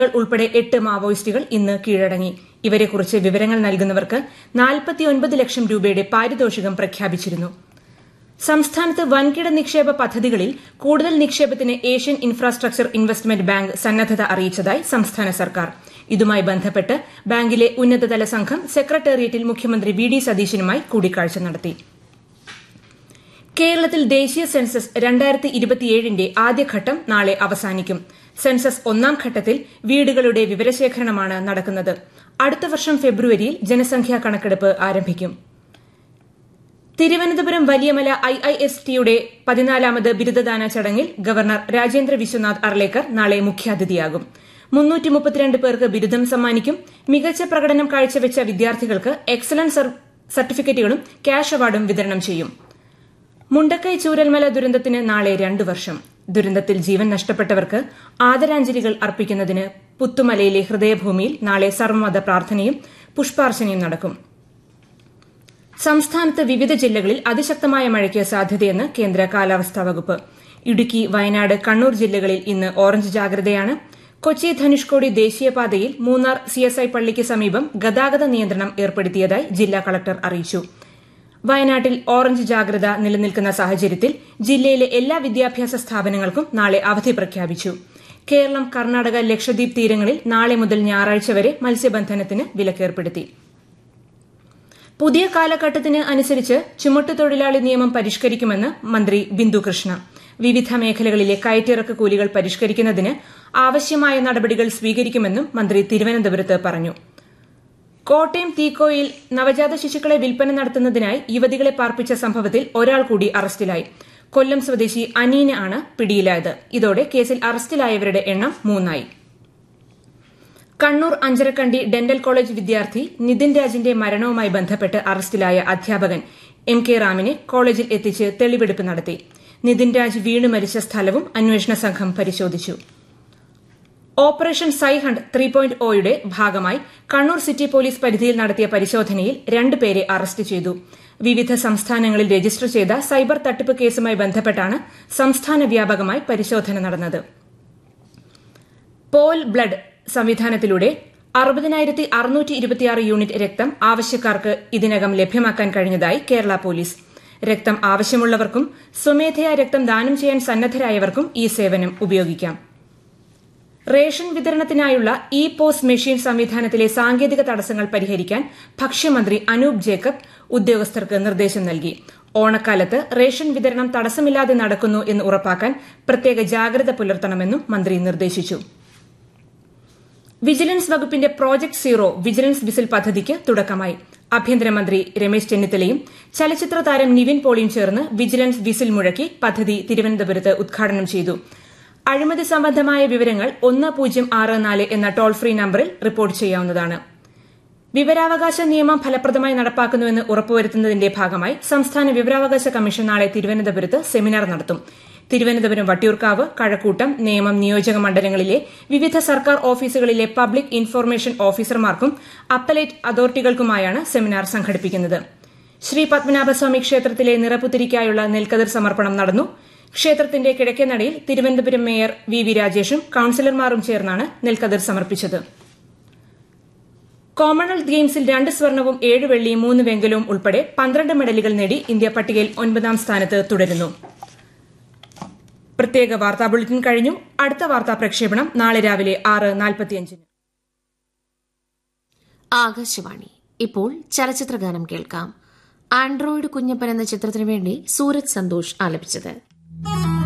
ഉൾപ്പെടെ എട്ട് മാവോയിസ്റ്റുകൾ ഇന്ന് കീഴടങ്ങി ഇവരെക്കുറിച്ച് വിവരങ്ങൾ നൽകുന്നവർക്ക് നാൽപ്പത്തിയൊൻപത് ലക്ഷം രൂപയുടെ പാരിതോഷികം പ്രഖ്യാപിച്ചിരുന്നു സംസ്ഥാനത്ത് വൻകിട നിക്ഷേപ പദ്ധതികളിൽ കൂടുതൽ നിക്ഷേപത്തിന് ഏഷ്യൻ ഇൻഫ്രാസ്ട്രക്ചർ ഇൻവെസ്റ്റ്മെന്റ് ബാങ്ക് സന്നദ്ധത അറിയിച്ചതായി സംസ്ഥാന സർക്കാർ ഇതുമായി ബന്ധപ്പെട്ട് ബാങ്കിലെ ഉന്നതതല സംഘം സെക്രട്ടേറിയറ്റിൽ മുഖ്യമന്ത്രി വി ഡി സതീശനുമായി കൂടിക്കാഴ്ച നടത്തി കേരളത്തിൽ ദേശീയ സെൻസസ് രണ്ടായിരത്തി ഇരുപത്തിയേഴിന്റെ ആദ്യഘട്ടം നാളെ അവസാനിക്കും സെൻസസ് ഒന്നാം ഘട്ടത്തിൽ വീടുകളുടെ വിവരശേഖരണമാണ് നടക്കുന്നത് അടുത്ത വർഷം ഫെബ്രുവരിയിൽ ജനസംഖ്യാ കണക്കെടുപ്പ് ആരംഭിക്കും Thiruvananthapuram Valiyamala I I S ടിയുടെ പതിനാലാമത് ബിരുദദാന ചടങ്ങിൽ ഗവർണർ രാജേന്ദ്ര വിശ്വനാഥ് അർലേക്കർ നാളെ മുഖ്യാതിഥിയാകും മുന്നൂറ്റി മുപ്പത്തിരണ്ട് പേർക്ക് ബിരുദം സമ്മാനിക്കും മികച്ച പ്രകടനം കാഴ്ചവെച്ച വിദ്യാർത്ഥികൾക്ക് എക്സലൻസ് സർട്ടിഫിക്കറ്റുകളും ക്യാഷ് അവാർഡും വിതരണം ചെയ്യും മുണ്ടക്കൈ ചൂരൽമല ദുരന്തത്തിന് നാളെ രണ്ടു വർഷം ദുരന്തത്തിൽ ജീവൻ നഷ്ടപ്പെട്ടവർക്ക് ആദരാഞ്ജലികൾ അർപ്പിക്കുന്നതിന് പുത്തുമലയിലെ ഹൃദയഭൂമിയിൽ നാളെ സർവമത പ്രാർത്ഥനയും പുഷ്പാർച്ചനയും നടക്കും സംസ്ഥാനത്ത് വിവിധ ജില്ലകളിൽ അതിശക്തമായ മഴയ്ക്ക് സാധ്യതയെന്ന് കേന്ദ്ര കാലാവസ്ഥാ വകുപ്പ് ഇടുക്കി വയനാട് കണ്ണൂർ ജില്ലകളിൽ ഇന്ന് ഓറഞ്ച് ജാഗ്രതയാണ് കൊച്ചി ധനുഷ്കോടി ദേശീയപാതയിൽ മൂന്നാർ സിഎസ്ഐ പള്ളിക്ക് സമീപം ഗതാഗത നിയന്ത്രണം ഏർപ്പെടുത്തിയതായി ജില്ലാ കളക്ടർ അറിയിച്ചു വയനാട്ടിൽ ഓറഞ്ച് ജാഗ്രത നിലനിൽക്കുന്ന സാഹചര്യത്തിൽ ജില്ലയിലെ എല്ലാ വിദ്യാഭ്യാസ സ്ഥാപനങ്ങൾക്കും നാളെ അവധി പ്രഖ്യാപിച്ചു കേരളം കർണാടക ലക്ഷദ്വീപ് തീരങ്ങളിൽ നാളെ മുതൽ ഞായറാഴ്ച വരെ മത്സ്യബന്ധനത്തിന് വിലക്കേർപ്പെടുത്തി പുതിയ കാലഘട്ടത്തിന് അനുസരിച്ച് ചുമട്ടുതൊഴിലാളി നിയമം പരിഷ്കരിക്കുമെന്ന് മന്ത്രി ബിന്ദു കൃഷ്ണ വിവിധ മേഖലകളിലെ കയറ്റിറക്ക് കൂലികൾ പരിഷ്കരിക്കുന്നതിന് ആവശ്യമായ നടപടികൾ സ്വീകരിക്കുമെന്നും മന്ത്രി തിരുവനന്തപുരത്ത് പറഞ്ഞു കോട്ടയം തീക്കോയിൽ നവജാത ശിശുക്കളെ വിൽപ്പന നടത്തുന്നതിനായി യുവതികളെ പാർപ്പിച്ച സംഭവത്തിൽ ഒരാൾ കൂടി അറസ്റ്റിലായി കൊല്ലം സ്വദേശി അനീന ആണ് പിടിയിലായത് ഇതോടെ കേസിൽ അറസ്റ്റിലായവരുടെ എണ്ണം മൂന്നായി കണ്ണൂർ അഞ്ചരക്കണ്ടി ഡെന്റൽ കോളേജ് വിദ്യാർത്ഥി നിതിൻ രാജിന്റെ മരണവുമായി ബന്ധപ്പെട്ട് അറസ്റ്റിലായ അധ്യാപകൻ എം കെ റാമിനെ കോളേജിൽ എത്തിച്ച് തെളിവെടുപ്പ് നടത്തി നിതിൻ രാജ് വീണു മരിച്ച സ്ഥലവും അന്വേഷണ സംഘം പരിശോധിച്ചു ഓപ്പറേഷൻ സൈഹണ്ട് ത്രീ പോയിന്റ് ഒയുടെ ഭാഗമായി കണ്ണൂർ സിറ്റി പോലീസ് പരിധിയിൽ നടത്തിയ പരിശോധനയിൽ രണ്ടുപേരെ അറസ്റ്റ് ചെയ്തു വിവിധ സംസ്ഥാനങ്ങളിൽ രജിസ്റ്റർ ചെയ്ത സൈബർ തട്ടിപ്പ് കേസുമായി ബന്ധപ്പെട്ടാണ് സംസ്ഥാന വ്യാപകമായി പരിശോധന നടന്നത് പോൽ ബ്ലഡ് സംവിധാനത്തിലൂടെ അറുപതിനായിരത്തി അറുന്നൂറ്റി ഇരുപത്തിയാറ് യൂണിറ്റ് രക്തം ആവശ്യക്കാർക്ക് ഇതിനകം ലഭ്യമാക്കാൻ കഴിഞ്ഞതായി കേരള പോലീസ് രക്തം ആവശ്യമുള്ളവർക്കും സ്വമേധയാ രക്തം ദാനം ചെയ്യാൻ സന്നദ്ധരായവർക്കും ഈ സേവനം ഉപയോഗിക്കാം റേഷൻ വിതരണത്തിനായുള്ള ഇ പോസ് മെഷീൻ സംവിധാനത്തിലെ സാങ്കേതിക തടസ്സങ്ങൾ പരിഹരിക്കാൻ ഭക്ഷ്യമന്ത്രി അനൂപ് ജേക്കബ് ഉദ്യോഗസ്ഥർക്ക് നിർദ്ദേശം നൽകി ഓണക്കാലത്ത് റേഷൻ വിതരണം തടസ്സമില്ലാതെ നടക്കുന്നു എന്ന് ഉറപ്പാക്കാൻ പ്രത്യേക ജാഗ്രത പുലർത്തണമെന്നും മന്ത്രി നിർദ്ദേശിച്ചു വിജിലൻസ് വകുപ്പിന്റെ പ്രോജക്ട് സീറോ വിജിലൻസ് വിസിൽ പദ്ധതിക്ക് തുടക്കമായി ആഭ്യന്തരമന്ത്രി രമേശ് ചെന്നിത്തലയും ചലച്ചിത്ര താരം നിവിൻ പോളിയും ചേർന്ന് വിജിലൻസ് വിസിൽ മുഴക്കി പദ്ധതി തിരുവനന്തപുരത്ത് ഉദ്ഘാടനം ചെയ്തു അഴിമതി സംബന്ധമായ വിവരങ്ങൾ ഒന്ന് പൂജ്യം ആറ് നാല് എന്ന ടോൾ ഫ്രീ നമ്പറിൽ റിപ്പോർട്ട് ചെയ്യാവുന്നതാണ് വിവരാവകാശ നിയമം ഫലപ്രദമായി നടപ്പാക്കുന്നുവെന്ന് ഉറപ്പുവരുത്തുന്നതിന്റെ ഭാഗമായി സംസ്ഥാന വിവരാവകാശ കമ്മീഷൻ നാളെ തിരുവനന്തപുരത്ത് സെമിനാർ നടത്തും തിരുവനന്തപുരം വട്ടിയൂർക്കാവ് കഴക്കൂട്ടം നേമം നിയോജക മണ്ഡലങ്ങളിലെ വിവിധ സർക്കാർ ഓഫീസുകളിലെ പബ്ലിക് ഇൻഫർമേഷൻ ഓഫീസർമാർക്കും അപ്പലേറ്റ് അതോറിറ്റികൾക്കുമായാണ് സെമിനാർ സംഘടിപ്പിക്കുന്നത് ശ്രീ പത്മനാഭസ്വാമി ക്ഷേത്രത്തിലെ നിറപുത്തിരിക്കായുള്ള നെൽക്കതിർ സമർപ്പണം നടന്നു ക്ഷേത്രത്തിന്റെ കിഴക്കേനടയിൽ തിരുവനന്തപുരം മേയർ വി വി രാജേഷും കൌൺസിലർമാരും ചേർന്നാണ് നെൽക്കതിർ സമർപ്പിച്ചത് കോമൺവെൽത്ത് ഗെയിംസിൽ രണ്ട് സ്വർണവും ഏഴ് വെള്ളിയും മൂന്ന് വെങ്കലവും ഉൾപ്പെടെ പന്ത്രണ്ട് മെഡലുകൾ നേടി ഇന്ത്യ പട്ടികയിൽ ഒൻപതാം സ്ഥാനത്ത് തുടരുന്നു പ്രത്യേക വാർത്താ ബുള്ളറ്റിൻ കഴിഞ്ഞു അടുത്ത വാർത്താ പ്രക്ഷേപണം നാളെ രാവിലെ ആറ് നാൽപ്പത്തിയഞ്ചിന് ആകാശവാണി ഇപ്പോൾ ചലച്ചിത്ര ഗാനം കേൾക്കാം ആൻഡ്രോയിഡ് കുഞ്ഞപ്പൻ എന്ന ചിത്രത്തിനു വേണ്ടി സൂരജ് സന്തോഷ് ആലപിച്ചത്